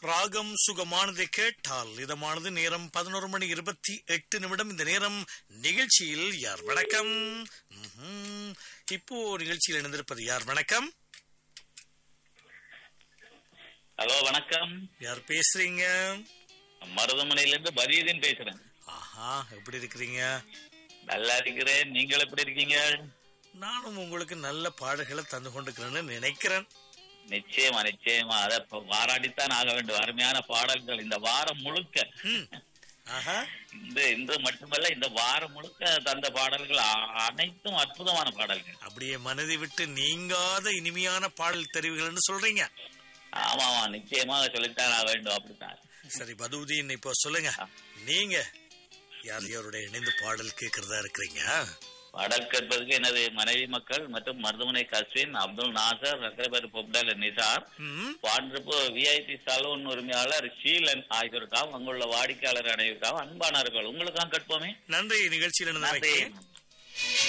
ராகம் சுகமானதை கேட்டால் இதமானது நேரம் பதினோரு மணி இருபத்தி எட்டு நிமிடம் இந்த நேரம் நிகழ்ச்சியில் யார் வணக்கம் ம்ஹும். இப்போ நிகழ்ச்சியில் இணைந்திருப்பது யார் வணக்கம் ஹலோ வணக்கம் யார் பேசுறீங்க மருதமனையில இருந்து பரீதன் பேசுறேன் ஆஹா எப்படி இருக்கிறீங்க நல்லா இருக்கிறேன் நீங்கள் எப்படி இருக்கீங்க நானும் உங்களுக்கு நல்ல பாடல்களை தந்து கொண்டிருக்கிறேன்னு நினைக்கிறேன் நிச்சயமா நிச்சயமா அத இப்ப பாராட்டித்தான் ஆக வேண்டும் அருமையான பாடல்கள் இந்த வாரம் முழுக்க ம். ஆஹா இந்த இந்த மட்டுமல்ல இந்த வாரம் முழுக்க தந்த பாடல்கள் அ- அனைத்தும் அற்புதமான பாடல்கள் அப்படியே மனதை விட்டு நீங்காத இனிமையான பாடல் தெரிவுகள்னு சொல்றீங்க ஆமா ஆமா நிச்சயமாக சொல்லித்தான் ஆக வேண்டும் அப்படித்தான் சரி பதுவுதீன் இப்போ சொல்லுங்க நீங்க யார் யாருடைய இணைந்து பாடல் கேட்கறதா இருக்கிறீங்க பாடல் கேட்பதற்கு எனது மனைவி மக்கள் மற்றும் மருதமனை கஸ்வின் அப்துல் நாசர் ரக்கரபர் பொப்டல் நிசார் ம் வான்றுப்பு விஐபி சலூன் உரிமையாளர் ஷீலன் ஆகியோருக்காகவும் அங்குள்ள வாடிக்கையாளர் அனைவருக்காகவும் அன்பானார்கள் உங்களுக்காக கற்போமே நன்றி நிகழ்ச்சியில் நன்றி இணைந்து